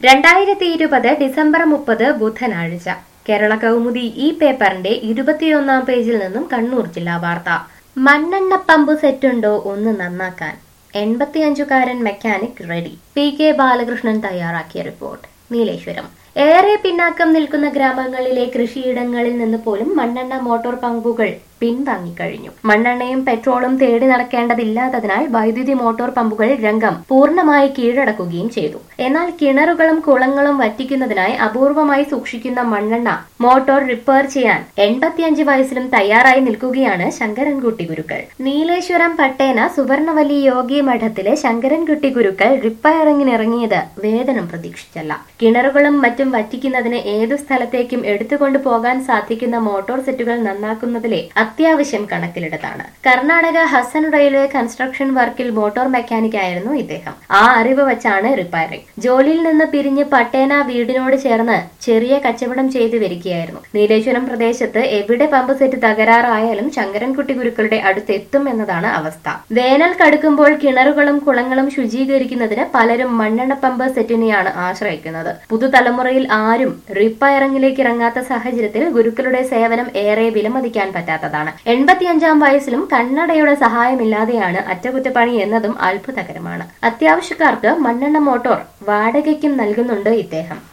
രണ്ടായിരത്തി ഇരുപത് ഡിസംബർ മുപ്പത് ബുധനാഴ്ച കേരള കൗമുദി ഈ പേപ്പറിന്റെ ഇരുപത്തിയൊന്നാം പേജിൽ നിന്നും കണ്ണൂർ ജില്ലാ വാർത്ത മണ്ണെണ്ണ പമ്പ് സെറ്റുണ്ടോ ഒന്ന് നന്നാക്കാൻ എൺപത്തിയഞ്ചുകാരൻ mechanic ready P K Balakrishnan തയ്യാറാക്കിയ റിപ്പോർട്ട് നീലേശ്വരം ഏറെ പിന്നാക്കം നിൽക്കുന്ന ഗ്രാമങ്ങളിലെ കൃഷിയിടങ്ങളിൽ നിന്ന് പോലും മണ്ണെണ്ണ മോട്ടോർ പമ്പുകൾ പിൻവാങ്ങിക്കഴിഞ്ഞു മണ്ണെണ്ണയും പെട്രോളും തേടി നടക്കേണ്ടതില്ലാത്തതിനാൽ വൈദ്യുതി മോട്ടോർ പമ്പുകൾ രംഗം പൂർണ്ണമായി കീഴടക്കുകയും ചെയ്തു എന്നാൽ കിണറുകളും കുളങ്ങളും വറ്റിക്കുന്നതിനായി അപൂർവമായി സൂക്ഷിക്കുന്ന മണ്ണെണ്ണ മോട്ടോർ റിപ്പയർ ചെയ്യാൻ എൺപത്തിയഞ്ച് വയസ്സിലും തയ്യാറായി നിൽക്കുകയാണ് ശങ്കരൻകുട്ടി ഗുരുക്കൾ നീലേശ്വരം പട്ടേന സുവർണവല്ലി യോഗി മഠത്തിലെ ശങ്കരൻകുട്ടി ഗുരുക്കൾ റിപ്പയറിങ്ങിനിറങ്ങിയത് വേതനം പ്രതീക്ഷിച്ചല്ല കിണറുകളും മറ്റും വറ്റിക്കുന്നതിന് ഏതു സ്ഥലത്തേക്കും എടുത്തുകൊണ്ടു പോകാൻ സാധിക്കുന്ന മോട്ടോർ സെറ്റുകൾ നന്നാക്കുന്നതിലെ അത്യാവശ്യം കണക്കിലെടുത്താണ് കർണാടക ഹസൻ റെയിൽവേ കൺസ്ട്രക്ഷൻ വർക്കിൽ മോട്ടോർ മെക്കാനിക് ആയിരുന്നു ഇദ്ദേഹം ആ അറിവ് വച്ചാണ് റിപ്പയറിംഗ് ജോലിയിൽ നിന്ന് പിരിഞ്ഞ് പട്ടേന വീടിനോട് ചേർന്ന് ചെറിയ കച്ചവടം ചെയ്തു വരികയായിരുന്നു നീലേശ്വരം പ്രദേശത്ത് എവിടെ പമ്പ് സെറ്റ് തകരാറായാലും ശങ്കരൻകുട്ടി ഗുരുക്കളുടെ അടുത്തെത്തും എന്നതാണ് അവസ്ഥ വേനൽ കടുക്കുമ്പോൾ കിണറുകളും കുളങ്ങളും ശുചീകരിക്കുന്നതിന് പലരും മണ്ണെണ്ണ പമ്പ് സെറ്റിനെയാണ് ആശ്രയിക്കുന്നത് പുതുതലമുറയിൽ ആരും റിപ്പയറിംഗിലേക്ക് ഇറങ്ങാത്ത സാഹചര്യത്തിൽ ഗുരുക്കളുടെ സേവനം ഏറെ വിലമതിക്കാൻ പറ്റാത്തതാണ് എൺപത്തിയഞ്ചാം വയസ്സിലും കണ്ണടയുടെ സഹായമില്ലാതെയാണ് അറ്റകുറ്റപ്പണി എന്നതും അത്ഭുതകരമാണ് അത്യാവശ്യക്കാർക്ക് മണ്ണെണ്ണ മോട്ടോർ വാടകയ്ക്കും നൽകുന്നുണ്ട് ഇദ്ദേഹം